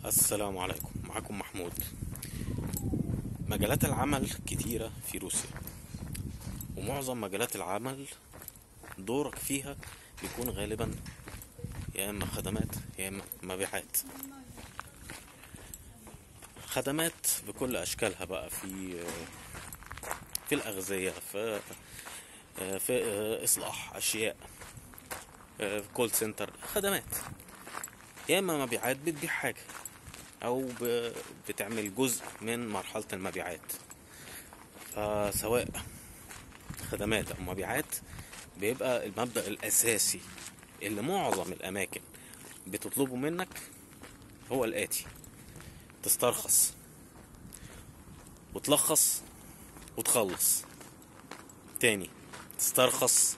السلام عليكم معكم محمود مجالات العمل كتيرة في روسيا ومعظم مجالات العمل دورك فيها بيكون غالبا يا اما خدمات يا اما مبيعات خدمات بكل اشكالها بقى في في الاغذية في في اصلاح اشياء كول سنتر خدمات يا اما مبيعات بتبيع حاجه او ب- بتعمل جزء من مرحله المبيعات فسواء خدمات او مبيعات بيبقى المبدا الاساسي اللي معظم الاماكن بتطلبه منك هو الاتي تسترخص وتلخص وتخلص تاني تسترخص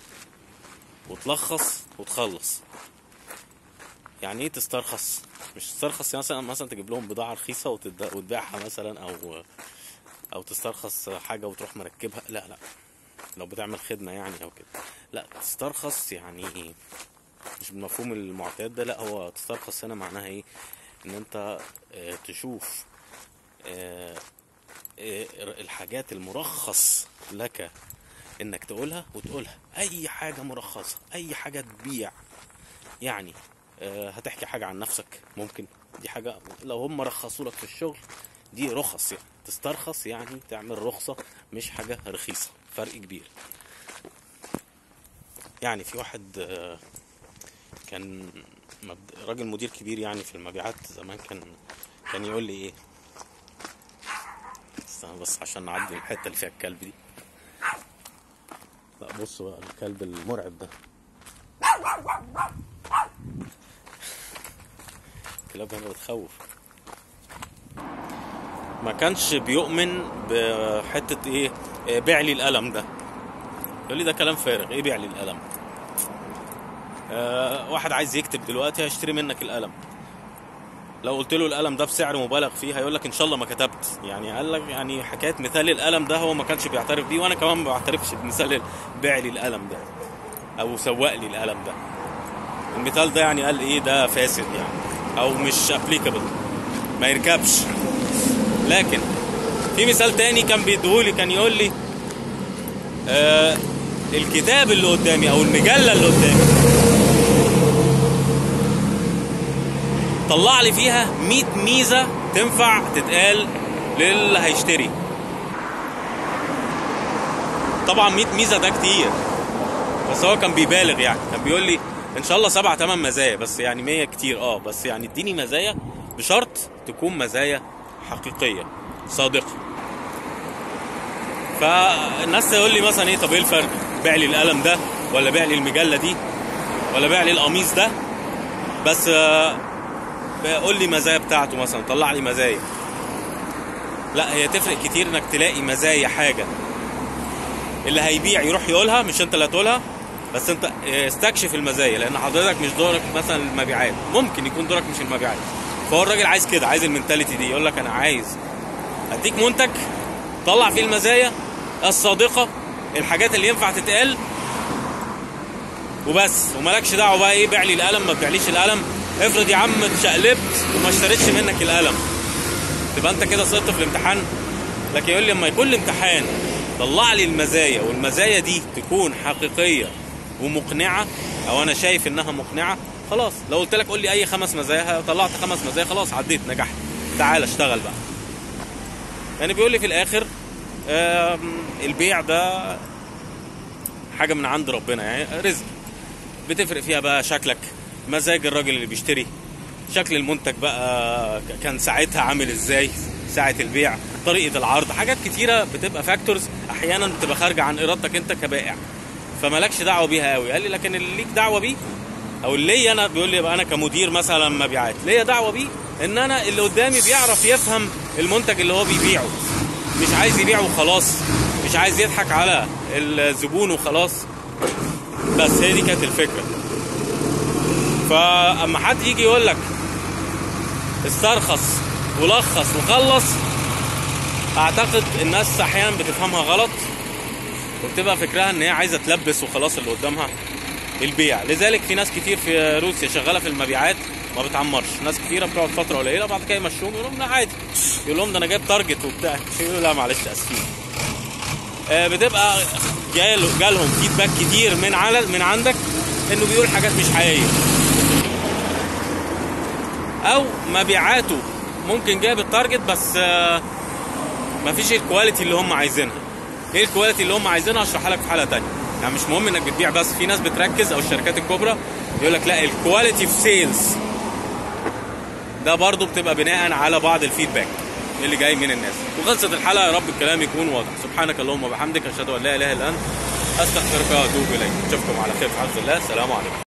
وتلخص وتخلص يعني ايه تسترخص مش تسترخص يعني مثلا مثلا تجيب لهم بضاعه رخيصه وتد- وتبيعها مثلا او او تسترخص حاجه وتروح مركبها لا لا لو بتعمل خدمه يعني او كده لا تسترخص يعني إيه؟ مش بالمفهوم المعتاد ده لا هو تسترخص هنا معناها ايه ان انت آه، تشوف آه، آه، الحاجات المرخص لك انك تقولها وتقولها اي حاجه مرخصه اي حاجه تبيع يعني آه، هتحكي حاجة عن نفسك ممكن دي حاجة لو هم رخصوا لك في الشغل دي رخص يعني تسترخص يعني تعمل رخصة مش حاجة رخيصة فرق كبير يعني في واحد آه، كان مبد- راجل مدير كبير يعني في المبيعات زمان كان كان يقول لي ايه استنى بس عشان نعدي الحتة اللي فيها الكلب دي لا بص بقى الكلب المرعب ده الكلاب هنا بتخوف ما كانش بيؤمن بحتة ايه إيه بيع لي القلم ده يقول لي ده كلام فارغ ايه بيع لي القلم آه واحد عايز يكتب دلوقتي هيشتري منك القلم لو قلت له القلم ده بسعر مبالغ فيه هيقول لك ان شاء الله ما كتبت يعني قال لك يعني حكايه مثال القلم ده هو ما كانش بيعترف بيه وانا كمان ما بعترفش بمثال بيع لي القلم ده او سوق لي القلم ده المثال ده يعني قال ايه ده فاسد يعني او مش ابليكابل ما يركبش لكن في مثال تاني كان بيديهولي كان يقول لي آه الكتاب اللي قدامي او المجله اللي قدامي طلع لي فيها 100 ميزه تنفع تتقال للي هيشتري طبعا 100 ميزه ده كتير بس هو كان بيبالغ يعني كان بيقول لي ان شاء الله سبع تمن مزايا بس يعني 100 كتير اه بس يعني اديني مزايا بشرط تكون مزايا حقيقيه صادقه فالناس تقول لي مثلا ايه طب ايه الفرق بيع لي القلم ده ولا بيع لي المجله دي ولا بيع لي القميص ده بس آه، قول لي مزايا بتاعته مثلا طلع لي مزايا لا هي تفرق كتير انك تلاقي مزايا حاجه اللي هيبيع يروح يقولها مش انت اللي هتقولها بس انت استكشف المزايا لان حضرتك مش دورك مثلا المبيعات ممكن يكون دورك مش المبيعات فهو الراجل عايز كده عايز المنتاليتي دي يقول لك انا عايز اديك منتج طلع فيه المزايا الصادقه الحاجات اللي ينفع تتقال وبس ومالكش دعوه بقى ايه بيع لي القلم ما تبيعليش القلم افرض يا عم اتشقلبت وما اشتريتش منك القلم تبقى انت كده سقطت في الامتحان لكن يقول لي لما يكون الامتحان طلع لي المزايا والمزايا دي تكون حقيقيه ومقنعه او انا شايف انها مقنعه خلاص لو قلت لك قول لي اي خمس مزايا طلعت خمس مزايا خلاص عديت نجحت تعال اشتغل بقى يعني بيقول لي في الاخر آم، البيع ده حاجه من عند ربنا يعني رزق بتفرق فيها بقى شكلك مزاج الراجل اللي بيشتري شكل المنتج بقى ك- كان ساعتها عامل ازاي ساعة البيع طريقة العرض حاجات كتيرة بتبقى فاكتورز احيانا بتبقى خارجة عن ارادتك انت كبائع فمالكش دعوة بيها قوي قال لي لكن اللي ليك دعوة بيه او اللي ليا انا بيقول لي يبقى انا كمدير مثلا مبيعات ليا دعوة بيه ان انا اللي قدامي بيعرف يفهم المنتج اللي هو بيبيعه مش عايز يبيعه وخلاص مش عايز يضحك على الزبون وخلاص بس هي دي كانت الفكره فاما حد يجي يقول لك استرخص ولخص وخلص اعتقد الناس احيانا بتفهمها غلط وبتبقى فكرها ان هي عايزه تلبس وخلاص اللي قدامها البيع لذلك في ناس كتير في روسيا شغاله في المبيعات ما بتعمرش ناس كتيره بتقعد فتره قليله بعد كده يمشوهم يقول لهم لا عادي يقول لهم ده انا جايب تارجت وبتاع يقولوا لا معلش اسفين آه، بتبقى جال جالهم فيدباك كتير من على من عندك انه بيقول حاجات مش حقيقيه او مبيعاته ممكن جايب التارجت بس آه، مفيش الكواليتي اللي هم عايزينها ايه الكواليتي اللي هم عايزينها اشرحها لك في حلقه تانية يعني مش مهم انك بتبيع بس في ناس بتركز او الشركات الكبرى يقول لك لا الكواليتي في سيلز ده برضو بتبقى بناء على بعض الفيدباك اللي جاي من الناس وخلصت الحلقه يا رب الكلام يكون واضح سبحانك اللهم وبحمدك اشهد ان لا اله الا انت استغفرك واتوب اليك اشوفكم على خير في حفظ الله السلام عليكم